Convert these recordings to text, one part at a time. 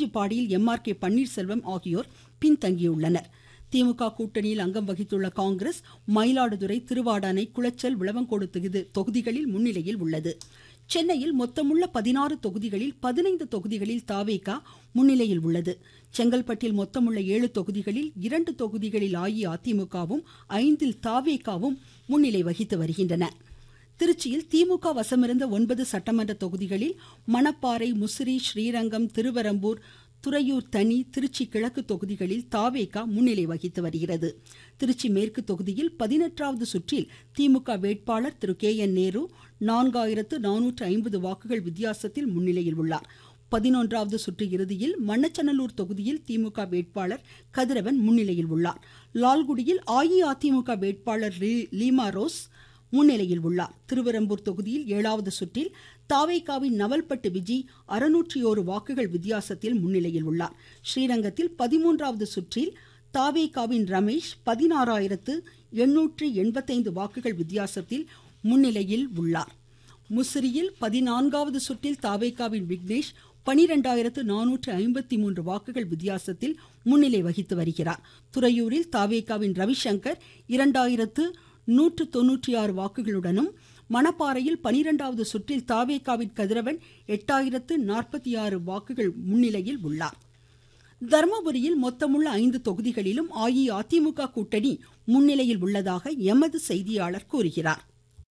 குறிஞ்சிப்பாடியில் M R K Panneerselvam ஆகியோர் பின்தங்கியுள்ளனர் திமுக கூட்டணியில் அங்கம் வகித்துள்ள காங்கிரஸ் மயிலாடுதுறை திருவாடானை குளச்சல் விளவங்கோடு தொகுதிகளில் முன்னிலையில் உள்ளது சென்னையில் மொத்தமுள்ள பதினாறு தொகுதிகளில் பதினைந்து தொகுதிகளில் தாவேகா முன்னிலையில் உள்ளது செங்கல்பட்டில் மொத்தமுள்ள ஏழு தொகுதிகளில் இரண்டு தொகுதிகளில் அஇஅதிமுகவும் ஐந்தில் தாவேகாவும் முன்னிலை வகித்து வருகின்றன திருச்சியில் திமுக வசமிருந்த ஒன்பது சட்டமன்ற தொகுதிகளில் மணப்பாறை முசிறி ஸ்ரீரங்கம் திருவரம்பூர் துறையூர் தனி திருச்சி கிழக்கு தொகுதிகளில் தாவேகா முன்னிலை வகித்து வருகிறது திருச்சி மேற்கு தொகுதியில் பதினெட்டாவது சுற்றில் திமுக வேட்பாளர் திரு கே என் நேரு நான்காயிரத்து நானூற்று ஐம்பது வாக்குகள் வித்தியாசத்தில் முன்னிலையில் உள்ளார் பதினொன்றாவது சுற்று இறுதியில் மண்ணச்சநல்லூர் தொகுதியில் திமுக வேட்பாளர் கதிரவன் முன்னிலையில் உள்ளார் லால்குடியில் அஇஅதிமுக வேட்பாளர் லீமா ரோஸ் முன்னிலையில் உள்ளார் திருவரம்பூர் தொகுதியில் ஏழாவது சுற்றில் தாவேகாவின் நவல்பட்டு விஜி அறுநூற்றி ஓரு வாக்குகள் வித்தியாசத்தில் முன்னிலையில் உள்ளார் ஸ்ரீரங்கத்தில் பதிமூன்றாவது சுற்றில் தாவேகாவின் ரமேஷ் பதினாறாயிரத்து எண்ணூற்று எண்பத்தைந்து வாக்குகள் வித்தியாசத்தில் முன்னிலையில் உள்ளார் முசிறியில் பதினான்காவது சுற்றில் தாவேகாவின் விக்னேஷ் பனிரெண்டாயிரத்து நானூற்று ஐம்பத்தி மூன்று வாக்குகள் வித்தியாசத்தில் முன்னிலை வகித்து வருகிறார் துறையூரில் தாவேகாவின் ரவிசங்கர் இரண்டாயிரத்து நூற்று தொன்னூற்றி ஆறு வாக்குகளுடனும் மணப்பாறையில் பனிரெண்டாவது சுற்றில் தாவேகாவின் கதிரவன் எட்டாயிரத்து நாற்பத்தி ஆறு வாக்குகள் முன்னிலையில் உள்ளார் தர்மபுரியில் மொத்தமுள்ள ஐந்து தொகுதிகளிலும் அஇஅதிமுக கூட்டணி முன்னிலையில் உள்ளதாக எமது செய்தியாளர் கூறுகிறார்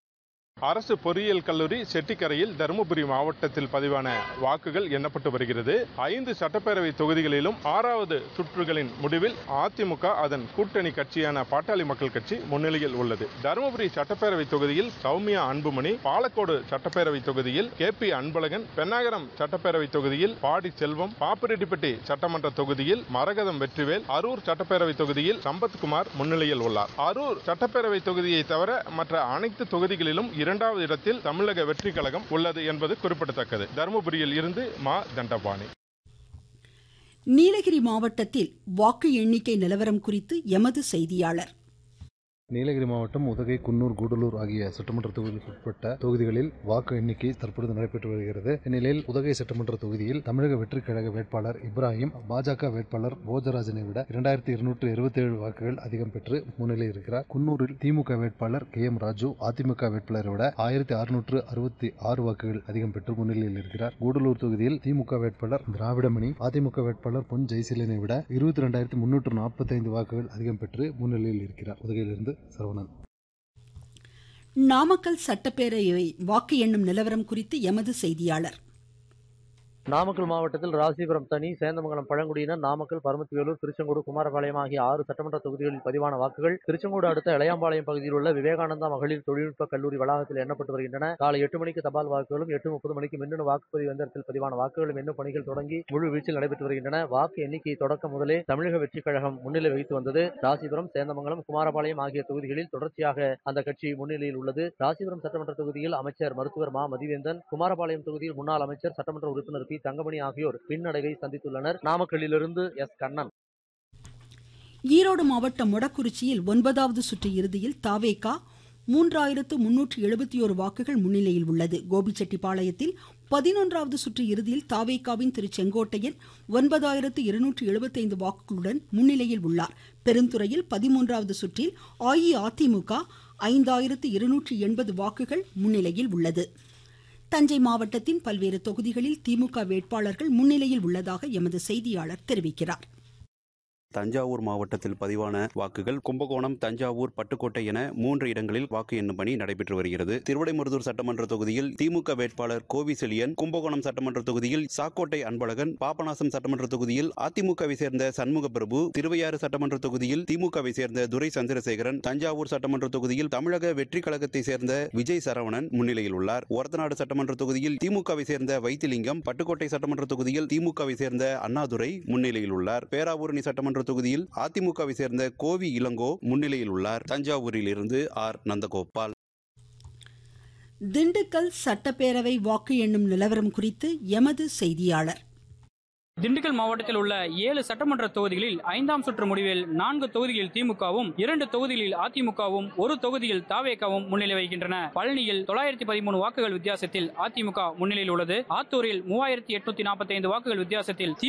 அரசு பொறியியல் கல்லூரி செட்டிக்கரையில் தருமபுரி மாவட்டத்தில் பதிவான வாக்குகள் எண்ணப்பட்டு வருகிறது ஐந்து சட்டப்பேரவை தொகுதிகளிலும் ஆறாவது சுற்றுகளின் முடிவில் அதிமுக அதன் கூட்டணி கட்சியான பாட்டாளி மக்கள் கட்சி முன்னிலையில் உள்ளது தருமபுரி சட்டப்பேரவை தொகுதியில் சௌமியா அன்புமணி பாலக்கோடு சட்டப்பேரவை தொகுதியில் கே பி அன்பழகன் பெண்ணாகரம் சட்டப்பேரவை தொகுதியில் பாடி செல்வம் பாப்பிரெட்டிப்பட்டி சட்டமன்ற தொகுதியில் மரகதம் வெற்றிவேல் அரூர் சட்டப்பேரவை தொகுதியில் சம்பத்குமார் முன்னிலையில் உள்ளார் அரூர் சட்டப்பேரவை தொகுதியை தவிர மற்ற அனைத்து தொகுதிகளிலும் இரண்டாவது இடத்தில் தமிழக வெற்றி கழகம் உள்ளது என்பது குறிப்பிடத்தக்கது தருமபுரியில் இருந்து மா தண்டபாணி நீலகிரி மாவட்டத்தில் வாக்கு எண்ணிக்கை நிலவரம் குறித்து எமது செய்தியாளர் நீலகிரி மாவட்டம் உதகை குன்னூர் கூடலூர் ஆகிய சட்டமன்ற தொகுதிகளுக்கு உட்பட்ட தொகுதிகளில் வாக்கு எண்ணிக்கை தற்பொழுது நடைபெற்று வருகிறது இந்நிலையில் உதகை சட்டமன்ற தொகுதியில் தமிழக வெற்றிக் கழக வேட்பாளர் இப்ராஹிம் பாஜக வேட்பாளர் போஜராஜனை விட இரண்டாயிரத்தி இருநூற்று இருபத்தி ஏழு வாக்குகள் அதிகம் பெற்று முன்னிலையில் இருக்கிறார் குன்னூரில் திமுக வேட்பாளர் கே எம் ராஜு அதிமுக வேட்பாளரை விட ஆயிரத்தி அறுநூற்று அறுபத்தி ஆறு வாக்குகள் அதிகம் பெற்று முன்னிலையில் இருக்கிறார் கூடலூர் தொகுதியில் திமுக வேட்பாளர் திராவிடமணி அதிமுக வேட்பாளர் பொன் ஜெயசீலனை விட இருபத்தி இரண்டாயிரத்தி முன்னூற்று நாற்பத்தி ஐந்து வாக்குகள் அதிகம் பெற்று முன்னிலையில் இருக்கிறார் உதகையிலிருந்து சரவணன் நாமக்கல் சட்டப்பேரவை வாக்கு எண்ணும் நிலவரம் குறித்து எமது செய்தியாளர் நாமக்கல் மாவட்டத்தில் ராசிபுரம் தனி சேந்தமங்கலம் பழங்குடியினர் நாமக்கல் பரமத்திவேலூர் திருச்செங்கோடு குமாரபாளையம் ஆகிய ஆறு சட்டமன்ற தொகுதிகளில் பதிவான வாக்குகள் திருச்செங்கோடு அடுத்த இளையாம்பாளையம் பகுதியில் உள்ள விவேகானந்தா மகளிர் தொழில்நுட்ப கல்லூரி வளாகத்தில் எண்ணப்பட்டு வருகின்றன காலை எட்டு மணிக்கு தபால் வாக்குகளும் எட்டு முப்பது மணிக்கு மின்னணு வாக்குப்பதிவு எந்திரத்தில் பதிவான வாக்குகளும் எண்ணும் பணிகள் தொடங்கி முழு வீச்சில் நடைபெற்று வருகின்றன வாக்கு எண்ணிக்கை தொடக்கம் முதலே தமிழக வெற்றிக் கழகம் முன்னிலை வகித்து வந்தது ராசிபுரம் சேந்தமங்கலம் குமாரபாளையம் ஆகிய தொகுதிகளில் தொடர்ச்சியாக அந்த கட்சி முன்னிலையில் உள்ளது ராசிபுரம் சட்டமன்ற தொகுதியில் அமைச்சர் மருத்துவர் மா மதிவேந்தன் குமாரபாளையம் தொகுதியில் முன்னாள் அமைச்சர் சட்டமன்ற உறுப்பினர் பி தங்கமணி ஆகியோர் பின்னடைவை சந்தித்துள்ளனர் நாமக்கல்லிலிருந்து எஸ் கண்ணன் ஈரோடு மாவட்டம் மொடக்குறிச்சியில் ஒன்பதாவது சுற்று இறுதியில் தாவேகா மூன்றாயிரத்து முன்னூற்று எழுபத்தி ஒரு வாக்குகள் முன்னிலையில் உள்ளது கோபிச்செட்டிப்பாளையத்தில் பதினொன்றாவது சுற்று இறுதியில் தாவேகாவின் திரு செங்கோட்டையன் ஒன்பதாயிரத்து இருநூற்று எழுபத்தைந்து வாக்குகளுடன் முன்னிலையில் உள்ளார் பெருந்துறையில் பதிமூன்றாவது சுற்றில் அஇஅதிமுக ஐந்தாயிரத்து இருநூற்று எண்பது வாக்குகள் முன்னிலையில் உள்ளது தஞ்சை மாவட்டத்தின் பல்வேறு தொகுதிகளில் திமுக வேட்பாளர்கள் முன்னிலையில் உள்ளதாக எமது செய்தியாளர் தெரிவிக்கிறார் தஞ்சாவூர் மாவட்டத்தில் பதிவான வாக்குகள் கும்பகோணம் தஞ்சாவூர் பட்டுக்கோட்டை என மூன்று இடங்களில் வாக்கு எண்ணும் பணி நடைபெற்று வருகிறது திருவிடைமுருதூர் சட்டமன்ற தொகுதியில் திமுக வேட்பாளர் கோவி செலியன் கும்பகோணம் சட்டமன்ற தொகுதியில் சாக்கோட்டை அன்பழகன் பாபநாசம் சட்டமன்ற தொகுதியில் அதிமுகவை சேர்ந்த சண்முக பிரபு திருவையாறு சட்டமன்ற தொகுதியில் திமுகவை சேர்ந்த துரை சந்திரசேகரன் தஞ்சாவூர் சட்டமன்ற தொகுதியில் தமிழக வெற்றி கழகத்தை சேர்ந்த விஜய் சரவணன் முன்னிலையில் உள்ளார் ஒரத்தநாடு சட்டமன்ற தொகுதியில் திமுகவை சேர்ந்த வைத்திலிங்கம் பட்டுக்கோட்டை சட்டமன்ற தொகுதியில் திமுகவை சேர்ந்த அண்ணாதுரை முன்னிலையில் உள்ளார் பேராவூரணி சட்டமன்ற தொகுதியில் அதிமுகவை சேர்ந்த கோவி இளங்கோ முன்னிலையில் உள்ளார் தஞ்சாவூரில் இருந்து ஆர் நந்தகோபால் திண்டுக்கல் சட்டப்பேரவை வாக்கு எண்ணும் நிலவரம் குறித்து எமது செய்தியாளர் திண்டுக்கல் மாவட்டத்தில் உள்ள ஏழு சட்டமன்ற தொகுதிகளில் ஐந்தாம் சுற்று முடிவில் நான்கு தொகுதிகளில் திமுகவும் இரண்டு தொகுதிகளில் அதிமுகவும் ஒரு தொகுதியில் தாவேகாவும் முன்னிலை வகிக்கின்றன பழனியில் தொள்ளாயிரத்தி பதிமூணு வாக்குகள் வித்தியாசத்தில் அதிமுக முன்னிலையில் உள்ளது ஆத்தூரில் மூவாயிரத்தி எட்நூத்தி நாற்பத்தி ஐந்து வாக்குகள் வித்தியாசத்தில்